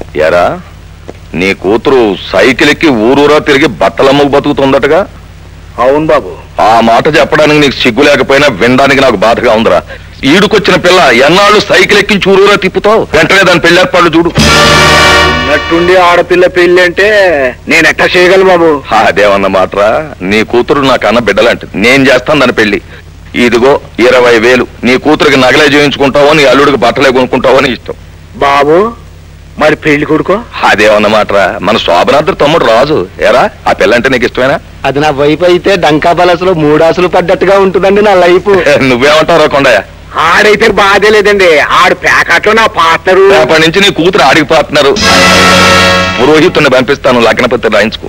ఎరా నీ కూతురు సైకిల్ ఎక్కి ఊరూరా తిరిగి బట్టలమ్మకు బతుకుతుందటగా అవును బాబు ఆ మాట చెప్పడానికి నీకు సిగ్గు లేకపోయినా వినడానికి నాకు బాధగా ఉందిరా ఈడుకొచ్చిన పిల్ల ఎన్నాళ్ళు సైకిల్ ఎక్కించి ఊరూరా తిప్పుతావు వెంటనే దాని పెళ్లి ఏర్పాట్లు చూడు ఉన్నట్టుండి ఆడపిల్ల పెళ్లి అంటే నేను ఎట్టా చేయగలను బాబు అదేమన్న మాటరా నీ కూతురు నా కన్న బిడ్డలాంటిది నేను చేస్తాను దాని పెళ్లి ఇదిగో ఇరవై వేలు నీ కూతురికి నగలే చేయించుకుంటావో నీ అల్లుడికి బట్టలే కొనుక్కుంటావో అని ఇష్టం బాబు మరి పెళ్లి కొడుకో అదేమన్నమాటరా మన శోభనాథుడు తమ్ముడు రాజు ఎరా ఆ పిల్లంటే నీకు ఇష్టమేనా అది నా వైపు అయితే డంకా బలసలో మూడాసులు పడ్డట్టుగా ఉంటుందండి నా లైఫ్ నువ్వేమంటావు కొండయ్య ఆడైతే బాధే లేదండి ఆడు ప్యాకెట్లో నా పార్ట్నరు రేపటి నుంచి నీ కూతురు ఆడిపోతున్నారు పురోహితుని పంపిస్తాను లగ్నపత్రి రాయించుకో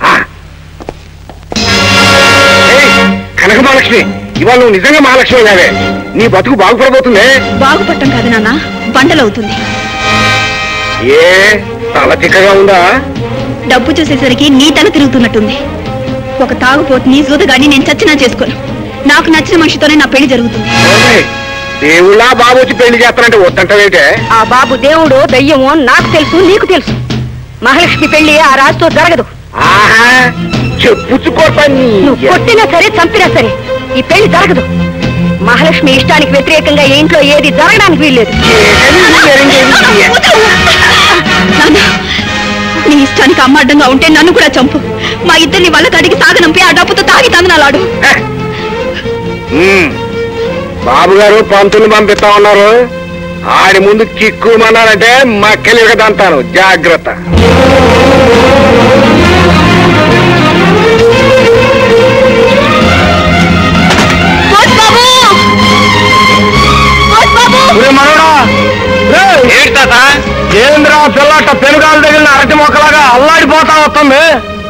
కనక మహాలక్ష్మి ఇవాళ నువ్వు నిజంగా మహాలక్ష్మి కావే నీ బతుకు బాగుపడబోతుంది బాగుపడటం కాదు నాన్న బండలవుతుంది ఏ తల తిక్కగా ఉందా డబ్బు చూసేసరికి నీ తల తిరుగుతున్నట్టుంది ఒక తాగుపోతుని సూదగాని నేను చచ్చినా చేసుకోను నాకు నచ్చిన మనిషితోనే నా పెళ్లి జరుగుతుంది ఓయ్, దేవుళ్ళా బాబు వచ్చి పెళ్లి చేస్తానంటే వద్దంటావేంటే ఆ బాబు దేవుడు దయ్యమో నాకు తెలుసు నీకు తెలుసు మహాలక్ష్మి పెళ్లి ఆ రాజుతో జరగదు ఆహా చెప్పుచ్చుకోపని నువ్వు కొట్టినా సరే చంపినా సరే ఈ పెళ్లి జరగదు మహాలక్ష్మి ఇష్టానికి వ్యతిరేకంగా ఈ ఇంట్లో ఏది జరగడానికి వీల్లేదు నాన్న, నీ ఇష్టానికి అమ్మ అడ్డంగా ఉంటే నన్ను కూడా చంపు మా ఇద్దరిని వాళ్ళ కడిగి సాగనంపి ఆ డబ్బుతో తాగి తందనాలాడు బాబు గారు పంతులు పంపిస్తా ఉన్నారు ఆడి ముందు కిక్కుమన్నారంటే మక్కలు ఇరగదంతాను జాగ్రత్త ఏంద్రా పిల్లట పెనుగాలు తగిలిన అరటి మొక్కలాగా అల్లాడిపోతా వస్తుంది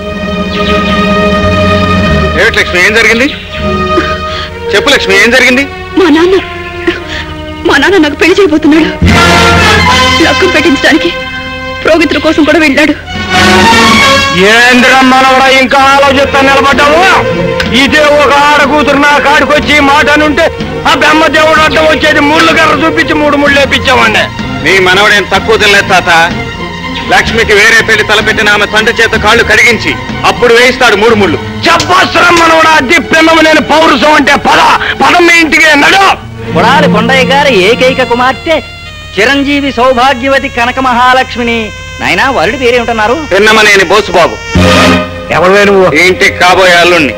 ఏమిటి లక్ష్మి ఏం జరిగింది చెప్పు లక్ష్మి ఏం జరిగింది మా నాన్న మా నాన్న నాకు పెళ్లి చేయబోతున్నాడు లక్కం పెట్టించడానికి ప్రోగితుల కోసం కూడా వెళ్ళాడు ఏంద్రా మనవడా ఇంకా ఆలోచిస్తా నిలబడ్డావు ఇదే ఒక ఆడ కూతురు నా కాడికొచ్చి ఈ మాట అనుంటే ఆ బెమ్మ దేవుడు అడ్డం వచ్చేది ముళ్ళు కర్ర చూపించి మూడు ముళ్ళు వేపించామండి నీ మనవడేం తక్కువ తినలేదు తాత లక్ష్మికి వేరే పెళ్లి తలపెట్టిన ఆమె తండ్రి చేత కాళ్ళు కడిగించి అప్పుడు వేయిస్తాడు మూడు ముళ్ళు చెప్పొస్తాం మనవడా అద్దె పిన్నము నేను పౌరుషం అంటే పద పదం మీ ఇంటికి నడు కొడాలి కొండయ్య గారి ఏకైక కుమార్తె చిరంజీవి సౌభాగ్యవతి కనక మహాలక్ష్మిని నాయనా వరుడి పేరే ఉంటున్నారు పిన్నమనేని బోసుబాబు ఎవరు నువ్వు ఈ ఇంటికి కాబోయే అల్లుణ్ణి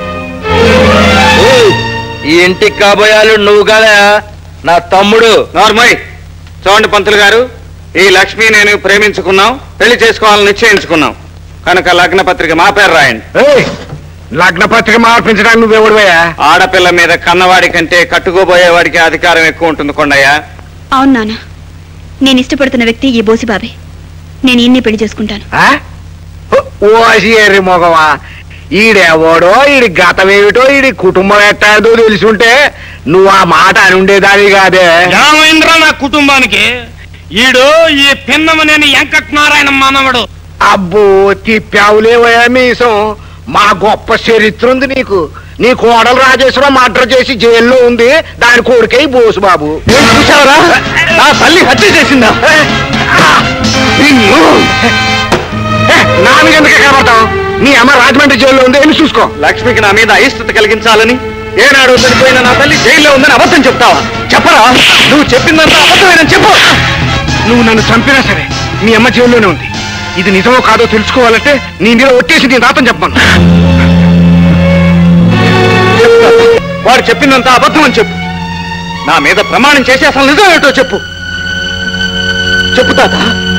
ఈ ఇంటికి కాబోయాలు నువ్వు కదా నా తమ్ముడు నార్మల్ చూడండి పంతులు గారు ఈ లక్ష్మి నేను ప్రేమించుకున్నాం పెళ్లి చేసుకోవాలని నిశ్చయించుకున్నాం కనుక లగ్న పత్రిక మా పేరు రాయండి ఏయ్, లగ్న పత్రిక మార్పించడానికి నువ్వెవడువయ్యా ఆడపిల్ల మీద కన్నవాడి కంటే కట్టుకోబోయేవాడికి అధికారం ఎక్కువ ఉంటుంది కొండయ్య అవును నాన్న నేను ఇష్టపడుతున్న వ్యక్తి ఈ బోసిబాబే నేను ఈయన్ని పెళ్లి చేసుకుంటాను ఓసి ఎర్రి మొగవా ఈడెవడో ఈడి గతమేమిటో ఈడి కుటుంబం ఎట్టాడో తెలిసి ఉంటే నువ్వు ఆ మాట అని ఉండేదాని కాదే ఏమైందిరా నా కుటుంబానికి ఈడు ఈ పిన్నమనేని వెంకటనారాయణ మానవుడు అబ్బో తిప్పావులేవయ్యా మీసం మా గొప్ప చరిత్ర ఉంది నీకు నీ కోడలు రాజేశ్వరం మర్డర్ చేసి జైల్లో ఉంది దాని కోరికే ఈ బోసు బాబు చూసావరా నా తల్లి హత్య చేసిందా నిన్ను! ఏ, నా మీద ఎందుకు కనబడతావు నీ అమ్మ రాజమండ్రి జైల్లో ఉంది వెళ్ళి చూసుకో లక్ష్మికి నా మీద అయిష్టత కలిగించాలని ఏనాడు చనిపోయిన నా తల్లి జైల్లో ఉందని అబద్ధం చెప్తావా చెప్పరా నువ్వు చెప్పిందంతా అబద్ధమేనని చెప్పు నువ్వు నన్ను చంపినా సరే మీ అమ్మ జైల్లోనే ఉంది ఇది నిజమో కాదో తెలుసుకోవాలంటే నీ మీద ఒట్టేసి నీ రాతం చెప్పను వాడు చెప్పిందంతా అబద్ధం అని చెప్పు నా మీద ప్రమాణం చేసి అసలు నిజం ఏంటో చెప్పు చెప్పు తాత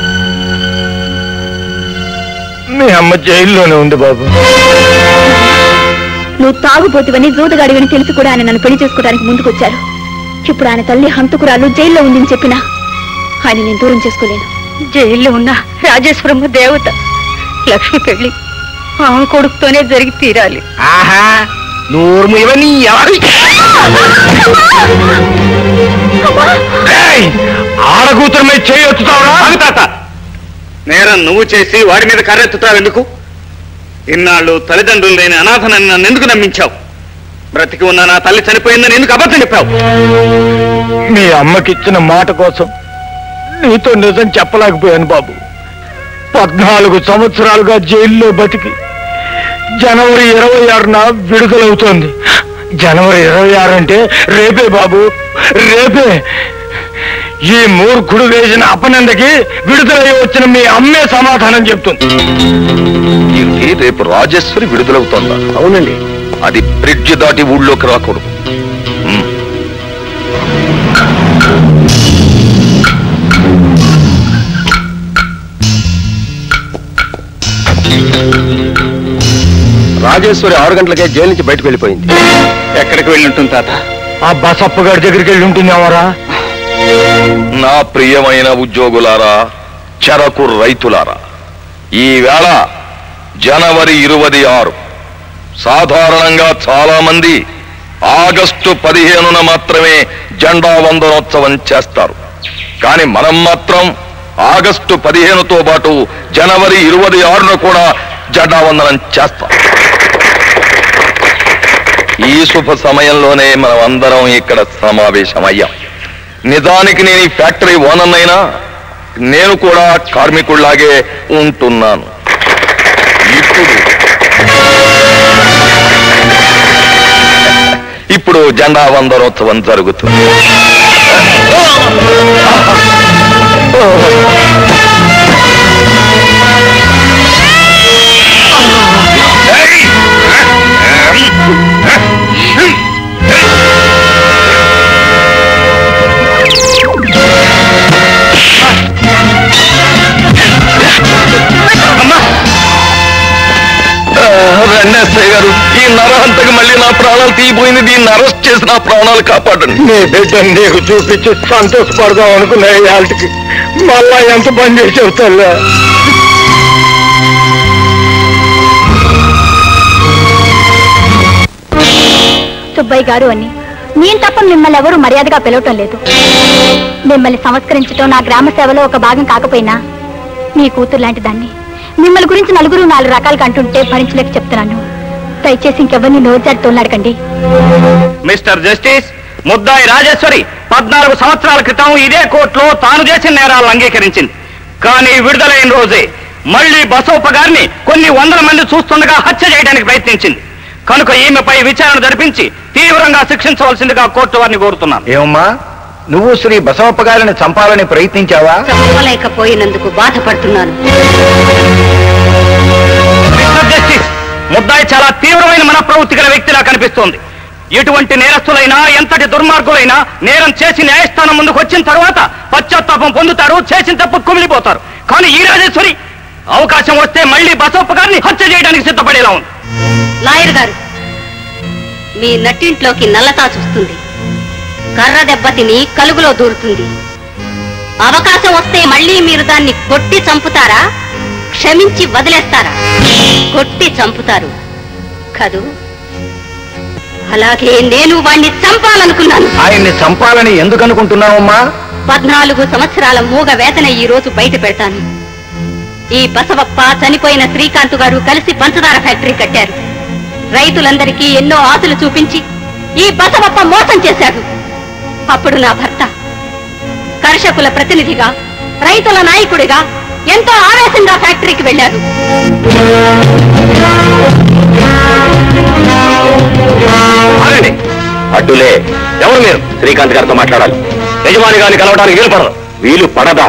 మీ అమ్మ జైల్లోనే ఉంది బాబు నువ్వు తాగుబోతువని జూదగాడివని తెలిసి కూడా ఆయన నన్ను పెళ్లి చేసుకోవడానికి ముందుకొచ్చారు ఇప్పుడు ఆయన తల్లి హంతకురాలు జైల్లో ఉందని చెప్పినా ఆయన నేను దూరం చేసుకోలేను జైల్లో ఉన్న రాజేశ్వరమ్మ దేవత లక్ష్మి పెళ్లి ఆమె కొడుకుతోనే జరిగి తీరాలి ఆహా నూరు ఇవన్నీ ఎవరి ఆడకూతురు మీద చేయొచ్చుతావరా ఆగు తాత నేరం నువ్వు చేసి వాడి మీద కర్రెత్తుతావు ఎందుకు ఇన్నాళ్ళు తల్లిదండ్రులు లేని అనాథనని నన్ను ఎందుకు నమ్మించావు బ్రతికి ఉన్న నా తల్లి చనిపోయిందని ఎందుకు అబద్ధం చెప్పావు మీ అమ్మకిచ్చిన మాట కోసం నీతో నిజం చెప్పలేకపోయాను బాబు పద్నాలుగు సంవత్సరాలుగా జైల్లో బతికి జనవరి ఇరవై ఆరున విడుదలవుతోంది జనవరి ఇరవై ఆరు అంటే రేపే బాబు రేపే ఈ మూర్ఖుడు వేసిన అపనందకి విడుదలయ్యి వచ్చిన మీ అమ్మే సమాధానం చెప్తుంది ఏంటి రేపు రాజేశ్వరి విడుదలవుతోందా అవునండి అది బ్రిడ్జ్ దాటి ఊళ్ళోకి రాకూడదు ఉమ్. రాజేశ్వరి ఆరు గంటలకే జైలు నుంచి బయటకు వెళ్ళిపోయింది ఎక్కడికి వెళ్ళి ఉంటుంది తాత ఆ బసప్ప గారి దగ్గరికి వెళ్ళి ఉంటుందేమోరా నా ప్రియమైన ఉద్యోగులారా చెరకు రైతులారా ఈ వేళ జనవరి ఇరవై ఆరు సాధారణంగా చాలా మంది ఆగస్టు పదిహేనున మాత్రమే జెండా వందనోత్సవం చేస్తారు కానీ మనం మాత్రం ఆగస్టు పదిహేనుతో పాటు జనవరి ఇరవై ఆరున కూడా జెండా వందనం చేస్తాం ఈ శుభ సమయంలోనే మనం అందరం ఇక్కడ సమావేశమయ్యాం నిజానికి నేను ఈ ఫ్యాక్టరీ ఓనర్ అయినా నేను కూడా కార్మికుల్లాగే ఉంటున్నాను ఇప్పుడు ఇప్పుడు జెండా వందనోత్సవం జరుగుతుంది వెన్నెస్సయ్య గారు ఈ నరహంతకు మళ్ళీ నా ప్రాణాలు తీయబోయింది దీన్ని అరెస్ట్ చేసి నా ప్రాణాలు కాపాడండి నీ బిడ్డని నీకు చూపించి సంతోషపడదాం అనుకున్న వాళ్ళకి మళ్ళా ఎంత పని చేసావు తల్లి సుబ్బయ్య గారు అని నేను తప్ప మిమ్మల్ని ఎవరూ మర్యాదగా పిలవటం లేదు మిమ్మల్ని సంస్కరించటం నా గ్రామ సేవలో ఒక భాగం కాకపోయినా మీ కూతురు లాంటి దాన్ని మిమ్మల్ని గురించి నలుగురు నాలుగు రకాలుగా అంటుంటే భరించలేక చెప్తున్నాను దయచేసి ఇంకెవరిని నోరు జాడుతున్నాడకండి మిస్టర్ జస్టిస్ ముద్దాయి రాజేశ్వరి పద్నాలుగు సంవత్సరాల క్రితం ఇదే కోర్టులో తాను చేసిన నేరాలను అంగీకరించింది కానీ విడుదలైన రోజే మళ్ళీ బసోప్ప గారిని కొన్ని వందల మంది చూస్తుండగా హత్య చేయడానికి ప్రయత్నించింది కనుక ఈమెపై విచారణ జరిపించి తీవ్రంగా శిక్షించవలసిందిగా కోర్టు వారిని కోరుతున్నాను ఏమమ్మా నువ్వు శ్రీ బసవప్ప గారిని చంపాలని ప్రయత్నించావా చంపలేకపోయినందుకు బాధపడుతున్నాను మిస్టర్ జస్టిస్ ముద్దాయి చాలా తీవ్రమైన మనప్రవృత్తి గల వ్యక్తిలా కనిపిస్తోంది ఎటువంటి నేరస్తులైనా ఎంతటి దుర్మార్గులైనా నేరం చేసి న్యాయస్థానం ముందుకు వచ్చిన తర్వాత పశ్చాత్తాపం పొందుతారు చేసిన తప్పు కుమిలిపోతారు కానీ ఈ రాజేశ్వరి అవకాశం వస్తే మళ్ళీ బసవప్ప గారిని హత్య చేయడానికి సిద్ధపడేలా ఉంది లాయర్ గారు మీ నట్టింట్లోకి నల్లతా చూస్తుంది కర్ర దెబ్బ తిని కలుగులో దూరుతుంది అవకాశం వస్తే మళ్ళీ మీరు దాన్ని కొట్టి చంపుతారా క్షమించి వదిలేస్తారా కొట్టి చంపుతారు కదూ అలాగే నేను వాణ్ణి చంపాలనుకున్నాను ఆయన్ని చంపాలని ఎందుకు అనుకుంటున్నావమ్మా పద్నాలుగు సంవత్సరాల మూగ వేతన ఈ రోజు బయట పెడతాను ఈ బసవప్ప చనిపోయిన శ్రీకాంత్ గారు కలిసి పంచదార ఫ్యాక్టరీ కట్టారు రైతులందరికీ ఎన్నో ఆశలు చూపించి ఈ బసవప్ప మోసం చేశాడు అప్పుడు నా భర్త కర్షకుల ప్రతినిధిగా రైతుల నాయకుడిగా ఎంతో ఆవేశంగా ఫ్యాక్టరీకి వెళ్ళారు ఆగండి. అడ్డులే ఎవరు మీరు శ్రీకాంత్ గారితో మాట్లాడాలి యజమాని గారిని కలవడానికి వీలు పడదు వీలు పడదా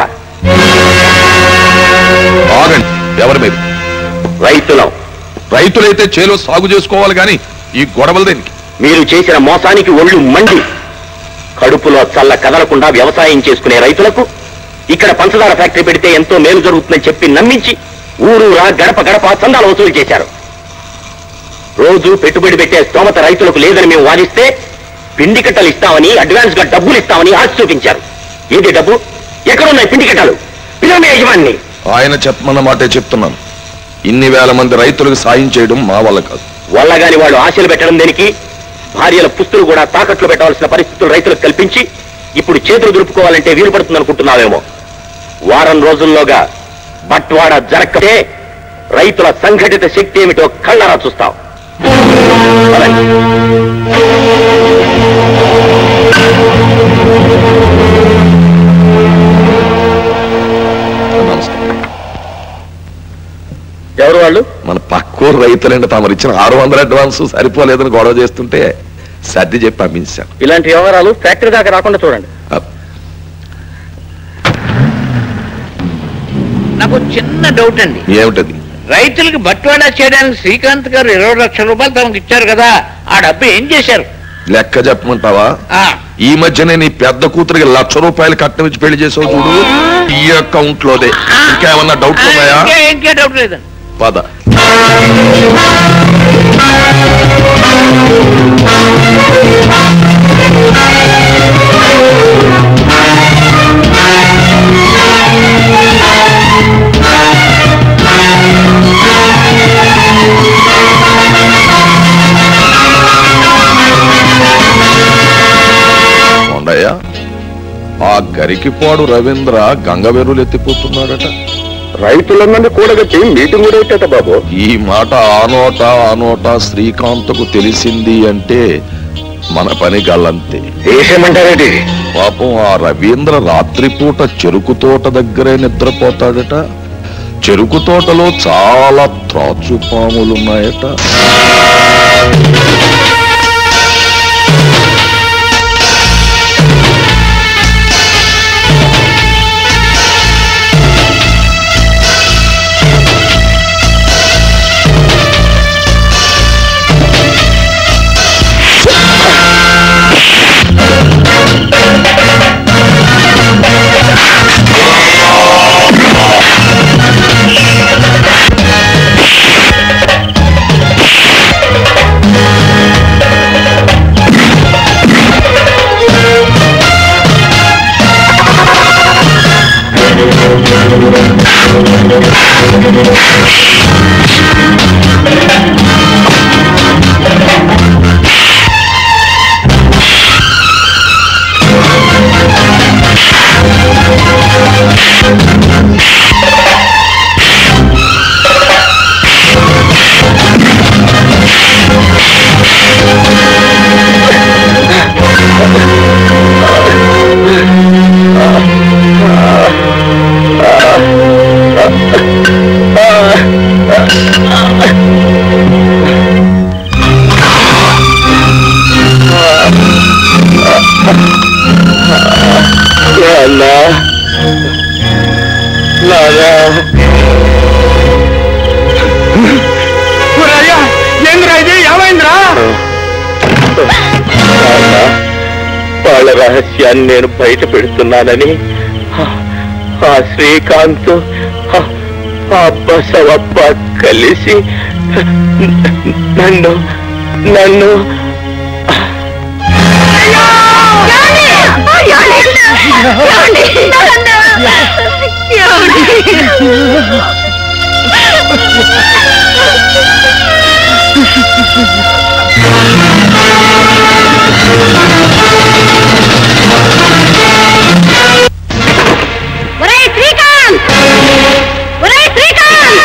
ఆగండి ఎవరు మీరు రైతులం రైతులైతే చేలో సాగు చేసుకోవాలి కానీ ఈ గొడవలు దేనికి మీరు చేసిన మోసానికి ఒళ్ళు మండి కడుపులో చల్ల కదలకుండా వ్యవసాయం చేసుకునే రైతులకు ఇక్కడ పంచదార ఫ్యాక్టరీ పెడితే ఎంతో మేలు జరుగుతుందని చెప్పి నమ్మించి ఊరూరా గడప గడప చందాలు వసూలు చేశారు రోజు పెట్టుబడి పెట్టే స్తోమత రైతులకు లేదని మేము వాదిస్తే పిండి కట్టలు ఇస్తామని అడ్వాన్స్ గా డబ్బులు ఇస్తామని ఆశ చూపించారు ఏది డబ్బు ఎక్కడున్నాయి పిండి కట్టలు పిల్లమే యజమాని ఆయన చెప్పమన్న మాటే చెప్తున్నాను ఇన్ని వేల మంది రైతులకు సాయం చేయడం మా వల్ల కాదు వల్లగాని వాళ్ళు ఆశలు పెట్టడం దేనికి భార్యల పుస్తులు కూడా తాకట్లు పెట్టవలసిన పరిస్థితులు రైతులకు కల్పించి ఇప్పుడు చేతులు దులుపుకోవాలంటే వీలు పడుతుంది అనుకుంటున్నావేమో వారం రోజుల్లోగా బట్వాడ జరగతే రైతుల సంఘటిత శక్తి ఏమిటో కళ్ళరా చూస్తాం పదండి. నమస్తే ఎవరు వాళ్ళు మన పక్కూరు రైతులంటే తమరు ఇచ్చిన ఆరు వందల అడ్వాన్స్ సరిపోలేదని గొడవ చేస్తుంటే సర్ది చెప్పి పంపించాను ఇలాంటి వ్యవహారాలు ఫ్యాక్టరీ దాకా రాకుండా చూడండి నాకు చిన్న డౌట్ అండి ఏమిటది రైతులకు బట్వాడా చేయడానికి శ్రీకాంత్ గారు ఇరవై లక్షల రూపాయలు తమకు ఇచ్చారు కదా ఆ డబ్బు ఏం చేశారు లెక్క చెప్పమంటావా ఆ ఈ మధ్యనే నీ పెద్ద కూతురికి లక్ష రూపాయలు కట్నం ఇచ్చి పెళ్లి చేసావు చూడు ఈ అకౌంట్ లోదే ఇంకేమన్నా డౌట్ ఉన్నాయా ఇంకే ఇంకే డౌట్ లేదండి పద ఉండయ్యా ఆ గరికిపాడు రవీంద్ర గంగవెరులు ఎత్తిపోతున్నాడట రైతులందరినీ కూడగట్టి మీటింగ్ కూడా పెట్టట బాబు ఈ మాట ఆ నోట ఆ నోట శ్రీకాంత్కు తెలిసింది అంటే మన పని గల్లంతే ఏసేమంటారేంటి పాపం ఆ రవీంద్ర రాత్రిపూట చెరుకు తోట దగ్గరే నిద్రపోతాడట చెరుకు తోటలో చాలా త్రాచు పాములున్నాయట అయ్యా ఏంద్రా ఇది ఏమైందిరా వాళ్ళ రహస్యాన్ని నేను బయట పెడుతున్నానని ఆ- ఆ శ్రీకాంత్ ఆ- ఆ బసవప్ప కలిసి నన్ను నన్ను ఒరేయ్ శ్రీకాంత్ ఒరేయ్ శ్రీకాంత్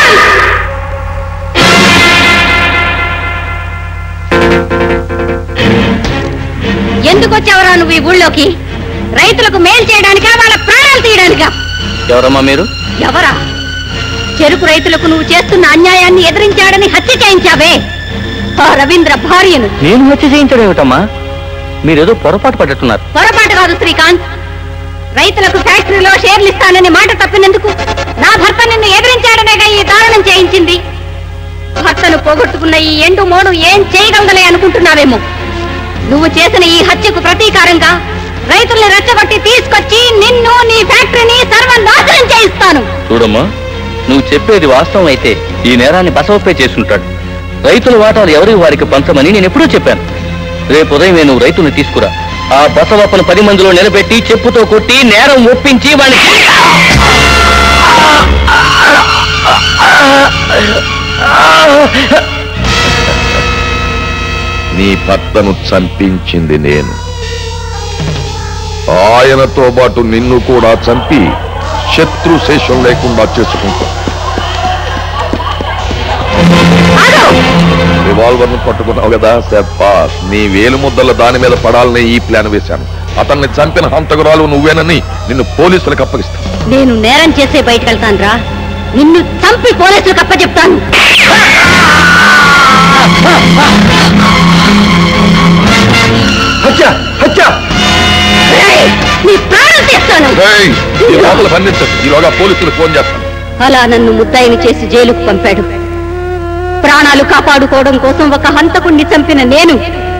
ఎందుకు వచ్చావరా నువ్వు ఈ ఊళ్ళోకి రైతులకు మేలు చేయడానికా వాళ్ళ ప్రాణాలు తీయడానికా ఎవరమ్మా మీరు ఎవరా చెరుకు రైతులకు నువ్వు చేస్తున్న అన్యాయాన్ని ఎదిరించాడని హత్య చేయించావే ఆ రవీంద్ర భార్యను నేను హత్య చేయించడం ఏమిటమ్మా మీరేదో పొరపాటు పడ్డట్టున్నారు పొరపాటు కాదు శ్రీకాంత్ రైతులకు ఫ్యాక్టరీలో షేర్లు ఇస్తానని మాట తప్పినందుకు నా భర్త నిన్ను ఎదిరించాడనేగా ఈ దారుణం చేయించింది భర్తను పోగొట్టుకున్న ఈ ఎండు మోడు ఏం చేయగలదలే అనుకుంటున్నావేమో నువ్వు చేసిన ఈ హత్యకు ప్రతీకారంగా రైతుల్ని రెచ్చగొట్టి తీసుకొచ్చి నిన్ను నీ ఫ్యాక్టరీని సర్వనాశనం చేయిస్తాను చూడమ్మా నువ్వు చెప్పేది వాస్తవం అయితే ఈ నేరాన్ని బసవప్పే చేసుంటాడు రైతుల వాటాలు ఎవరి వారికి పంచమని నేను ఎప్పుడూ చెప్పాను రేపు ఉదయమే నువ్వు రైతుని తీసుకురా ఆ బసవప్పను పది మందిలో నిలబెట్టి చెప్పుతో కొట్టి నేరం ఒప్పించి వాడిని నీ భర్తను చంపించింది నేను ఆయనతో పాటు నిన్ను కూడా చంపి శత్రు శేషం లేకుండా చేసుకుంటా రివాల్వర్ ను పట్టుకున్నావు కదా సెప్పాస్ నీ వేలు ముద్దల దాని మీద పడాలని ఈ ప్లాన్ వేశాను అతన్ని చంపిన హంతకురాలు నువ్వేనని నిన్ను పోలీసులకు అప్పగిస్తాను నేను నేరం చేసే బయటకెళ్తాను రా నిన్ను చంపి పోలీసులకు అప్పచెప్తాను హత్య హత్య రేయ్, నీ ప్రాణం తీస్తాను ఏయ్, ఈ లోపల బంధించదు ఈలోగా పోలీసులు ఫోన్ చేస్తాను అలా నన్ను ముద్దాయిని చేసి జైలుకు పంపాడు ప్రాణాలు కాపాడుకోవడం కోసం ఒక హంతకుణ్ణి చంపిన నేను